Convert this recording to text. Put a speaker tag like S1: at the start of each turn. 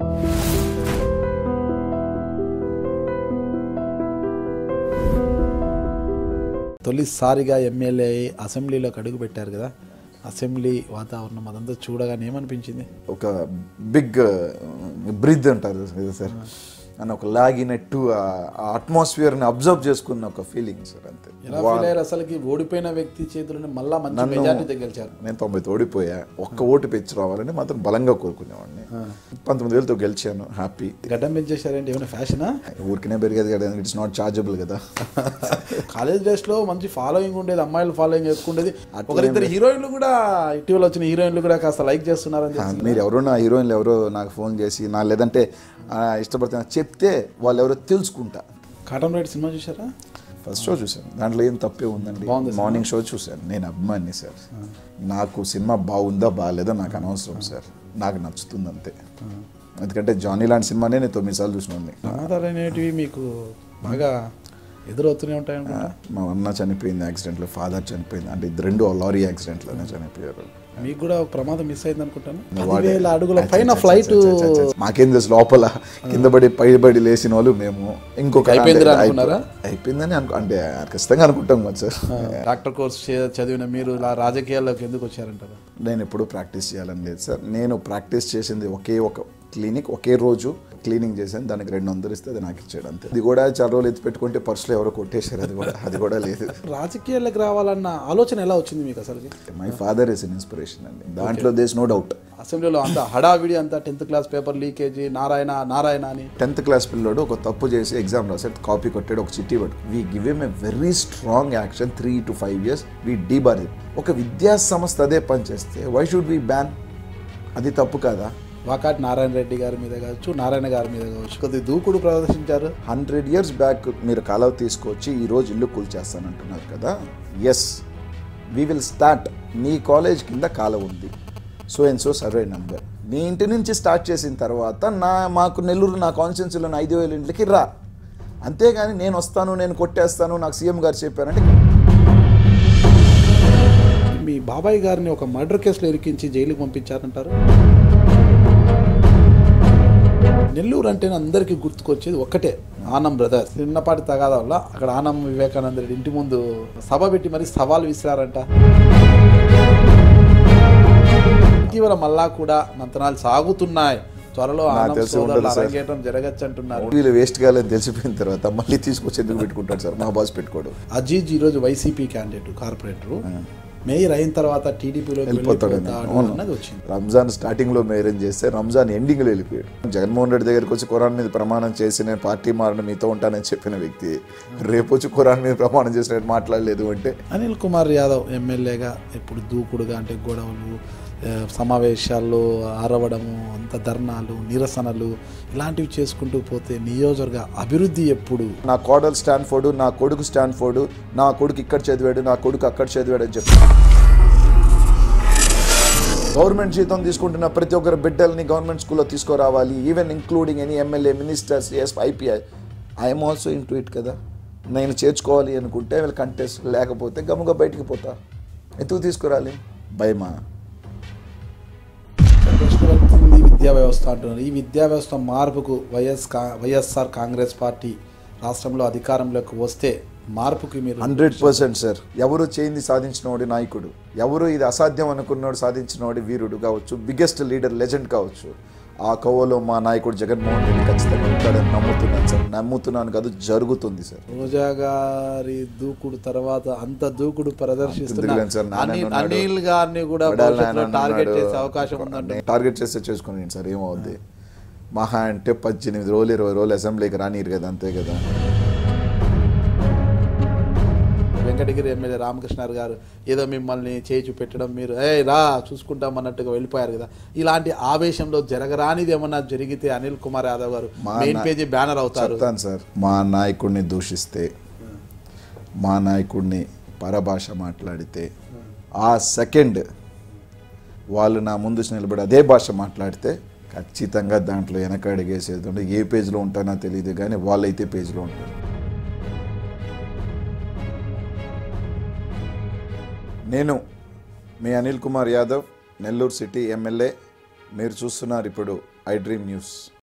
S1: తొలిసారిగా ఎమ్మెల్యే అయి అసెంబ్లీలోకి అడుగు పెట్టారు కదా అసెంబ్లీ వాతావరణం అదంతా చూడగానే ఏమనిపించింది
S2: ఒక బిగ్ బ్రిద్ అంటారు కదా సార్ అని ఒక లాగినట్టు ఆ అట్మాస్ఫియర్ని అబ్జర్వ్ చేసుకున్న ఒక ఫీలింగ్ సార్ అంతే
S1: ఎలా ఫీల్ అయ్యారు అసలుకి ఓడిపోయిన వ్యక్తి చేతులను మళ్ళా మంచి మెజార్టీతో గెలిచారు
S2: నేను తొంభై ఓడిపోయా ఒక్క ఓటు పెంచి రావాలని మాత్రం బలంగా కోరుకునేవాడిని పంతొమ్మిది వేలతో గెలిచాను హ్యాపీ
S1: గడ్డం పెంచేశారంటే ఏమైనా ఫ్యాషనా
S2: ఊరికనే పెరిగేది కదా ఇట్స్ నాట్ చార్జబుల్ కదా
S1: కాలేజ్ డేస్ లో మంచి ఫాలోయింగ్ ఉండేది అమ్మాయిలు ఫాలోయింగ్ ఎక్కువ ఉండేది ఒకరిద్దరు హీరోయిన్లు కూడా ఇటీవల వచ్చిన హీరోయిన్లు కూడా కాస్త లైక్ చేస్తున్నారని తెలిసింది.
S2: మీరు ఎవరో నా హీరోయిన్లు ఎవరో నాకు ఫోన్ చేసి నా లేదంటే ఆ, ఇష్టపడుతున్నా చెప్తే వాళ్ళు ఎవరో తెలుసుకుంటా
S1: కాటన్ రైడ్ సినిమా చూసారా
S2: ఫస్ట్ షో చూశాను దాంట్లో ఏం తప్పే ఉందండి
S1: బాగుంది
S2: మార్నింగ్ షో చూశాను నేను అభిమాని సార్ నాకు సినిమా బాగుందా బాగాలేదో నాకు అనవసరం సార్ నాకు నచ్చుతుంది అంతే ఎందుకంటే జానీ లాంటి సినిమానే నేను తొమ్మిది సార్లు చూసినోడిని
S1: ప్రమాదాలు అనేటివి మీకు బాగా ఎదురవుతూనే ఉంటాయి అనుకుంటా
S2: మా అన్న చనిపోయింది యాక్సిడెంట్లో ఫాదర్ చనిపోయింది అంటే ఇది రెండు లారీ యాక్సిడెంట్లోనే చనిపోయారు
S1: మీకు కూడా ఒక ప్రమాదం మిస్ అయింది అనుకుంటాను
S2: వాడే-
S1: పదివేల అడుగుల పైన ఫ్లైట్
S2: మాకేం తెలుసు లోపల కింద పడి పైబడి లేచిన వాళ్ళు మేము ఇంకొక
S1: అయిపోయిందిరా
S2: అంటే
S1: అనుకున్నారా?
S2: అయిపోయిందని అనుకో అంటే ఖచ్చితంగా అనుకుంటాం కదా సార్
S1: డాక్టర్ కోర్స్ చే- చదివిన మీరు ఇలా రాజకీయాల్లోకి ఎందుకు వచ్చారంటారు
S2: నేను ఎప్పుడు ప్రాక్టీస్ చేయాలని లేదు సార్ నేను ప్రాక్టీస్ చేసింది ఒకే ఒక క్లినిక్ ఒకే రోజు క్లీనింగ్ చేశాను దానికి రెండు వందలు ఇస్తే అది నాకు ఇచ్చాడు అంతే ఇది కూడా చాలా రోజులు ఎత్తి పెట్టుకుంటే పర్సులో ఎవరో కొట్టేశారు అది కూడా అది కూడా లేదు
S1: రాజకీయాల్లోకి రావాలన్న ఆలోచన ఎలా వచ్చింది మీకు అసలుకి
S2: my father is in inspiration అండి దాంట్లో దేస్ నో డౌట్
S1: అసెంబ్లీలో అంత హడావిడి అంతా tenth class paper leakage Narayana Narayana అని
S2: టెన్త్ క్లాస్ పిల్లోడు ఒక తప్పు చేసి ఎగ్జామ్ రాసాడు కాపీ కొట్టాడు ఒక చిట్టి పట్టు we give em a very strong action three to five years we debar ఒక విద్యా సంస్థ అదే పని చేస్తే వై షుడ్ వి బ్యాన్ అది తప్పు కాదా
S1: వాకాటి నారాయణ రెడ్డి గారి మీద కావచ్చు నారాయణ గారి మీద కావచ్చు కొద్దిగా దూకుడు ప్రదర్శించారు
S2: హండ్రెడ్ ఇయర్స్ బ్యాక్ మీరు కాలువ తీసుకొచ్చి ఈ రోజు ఇల్లు కూల్చేస్తానంటున్నారు కదా ఎస్ వీ విల్ స్టార్ట్ మీ కాలేజ్ కింద కాలువ ఉంది so and so survey number మీ ఇంటి నుంచి స్టార్ట్ చేసిన తర్వాత నా మాకు నెల్లూరు నా కాన్స్టిట్యున్సీలో ఐదు వేల ఇంట్లకి రా అంతేగాని నేను వస్తాను నేను కొట్టేస్తాను నాకు సీఎం గారు చెప్పారంటే
S1: మీ బాబాయ్ గారిని ఒక మర్డర్ కేసులో ఇరికించి జైలుకి పంపించారంటారు నెల్లూరు అంటేనే అందరికీ గుర్తుకొచ్చేది ఒక్కటే ఆనం బ్రదర్స్ చిన్నపాటి తగాదా వల్ల అక్కడ ఆనం వివేకానంద రెడ్డి ఇంటి ముందు సభ పెట్టి మరి సవాల్ విసిరారంట ఇటీవల మళ్ళా కూడా మంతనాలు సాగుతున్నాయి త్వరలో ఆనం
S2: తెలిసి
S1: సోదరులు
S2: ఉండదు సార్.
S1: అరంగేట్రం జరగచ్చు అంటున్నారు
S2: వీళ్ళు వేస్ట్ కాలేదని తెలిసిపోయిన తర్వాత మళ్ళీ తీసుకొచ్చి ఎందుకు పెట్టుకుంటాడు సార్ మా బాస్ పెట్టుకోడు
S1: అజీజ్ ఈరోజు వైసీపీ క్యాండిడేట్ కార్పొరేటర్ మేయర్ అయిన తర్వాత టీడీపీలో
S2: వెళ్ళిపోతాడు
S1: అన్నది వచ్చింది
S2: రంజాన్ స్టార్టింగ్ లో మేరేజ్ చేస్తే రంజాన్ ఎండింగ్ లో వెళ్ళిపోయాడు జగన్మోహన్ రెడ్డి దగ్గరికి వచ్చి ఖురాన్ మీద ప్రమాణం చేసి నేను పార్టీ మారని మీతో ఉంటానని చెప్పిన వ్యక్తి రేపు వచ్చి ఖురాన్ మీద ప్రమాణం చేసినట్టు మాట్లాడలేదు అంటే
S1: అనిల్ కుమార్ యాదవ్ ఎమ్మెల్యేగా ఇప్పుడు దూకుడుగా అంటే గొడవలు ఆ, సమావేశాల్లో అరవడము అంత ధర్నాలు నిరసనలు ఇలాంటివి చేసుకుంటూ పోతే నియోజకవర్గ అభివృద్ధి ఎప్పుడు
S2: నా కోడలు స్టాన్ఫోర్డ్ నా కొడుకు స్టాన్ఫోర్డ్ నా కొడుకు ఇక్కడ చదివాడు నా కొడుకు అక్కడ చదివాడు అని చెప్పి గవర్నమెంట్ జీతం తీసుకుంటున్న ప్రతి ఒక్కరి బిడ్డల్ని గవర్నమెంట్ స్కూల్లో తీసుకురావాలి even including any MLA ministers yes IPI I'm also into it కదా నేను చేర్చుకోవాలి అనుకుంటే వీళ్ళు కంటెస్ట్ లేకపోతే గమ్ముగా బయటికి పోతా ఎందుకు తీసుకురాలి భయమా
S1: ప్రశ్న వస్తుంది విద్యా వ్యవస్థ అంటున్నారు ఈ విద్యా వ్యవస్థ మార్పుకు వైఎస్ కా వైఎస్ఆర్ కాంగ్రెస్ పార్టీ రాష్ట్రంలో అధికారంలోకి వస్తే మార్పుకి మీరు
S2: హండ్రెడ్ పర్సెంట్ సార్ ఎవరు చేయింది సాధించినవాడు నాయకుడు ఎవరు ఇది అసాధ్యం అనుకున్నాడు సాధించినవాడు వీరుడు కావచ్చు బిగ్గెస్ట్ లీడర్ లెజెండ్ కావచ్చు ఆ కోవలో మా నాయకుడు జగన్మోహన్ రెడ్డి ఖచ్చితంగా ఉంటాడని నమ్ముతున్నాను సార్ నమ్ముతున్నాను కాదు జరుగుతుంది సార్
S1: రోజా గారి దూకుడు తర్వాత అంత దూకుడు ప్రదర్శిస్తున్న
S2: ఎందుకులేండి సార్, నాన్న
S1: అనిల్
S2: ఉన్నాడు.
S1: అనిల్ గారిని కూడా
S2: వడాలి
S1: భవిష్యత్తులో
S2: నాయన
S1: టార్గెట్
S2: ఉన్నాడు.
S1: చేసే అవకాశం ఉందంట
S2: నేను టార్గెట్ చేస్తే చేసుకుని సార్ ఏమవుద్ది మహా అంటే పద్దెనిమిది రోజులు ఇరవై రోజులు అసెంబ్లీకి రానిరు కదా అంతే కదా
S1: వెంకటగిరి ఎమ్మెల్యే రామకృష్ణారు గారు ఏదో మిమ్మల్ని చేయి చూపెట్టడం మీరు ఏ రా చూసుకుంటాం అన్నట్టుగా వెళ్ళిపోయారు కదా ఇలాంటి ఆవేశంలో జరగరానిది ఏమన్నా జరిగితే అనిల్ కుమార్ యాదవ్ గారు
S2: మా
S1: మెయిన్
S2: నా-
S1: పేజీ బ్యానర్ అవుతారు
S2: చెప్తాను సార్ మా నాయకుడిని దూషిస్తే మా నాయకుడిని పరభాష మాట్లాడితే ఆ సెకండ్ వాళ్ళు నా ముందు నిలబడి అదే భాష మాట్లాడితే ఖచ్చితంగా దాంట్లో వెనక అడిగేసేది ఉంటే ఏ పేజ్లో ఉంటానో తెలియదు కానీ వాళ్ళైతే పేజ్లో ఉంటారు నేను మీ అనిల్ కుమార్ యాదవ్ నెల్లూరు సిటీ ఎమ్మెల్యే మీరు చూస్తున్నారు ఇప్పుడు ఐ డ్రీమ్ న్యూస్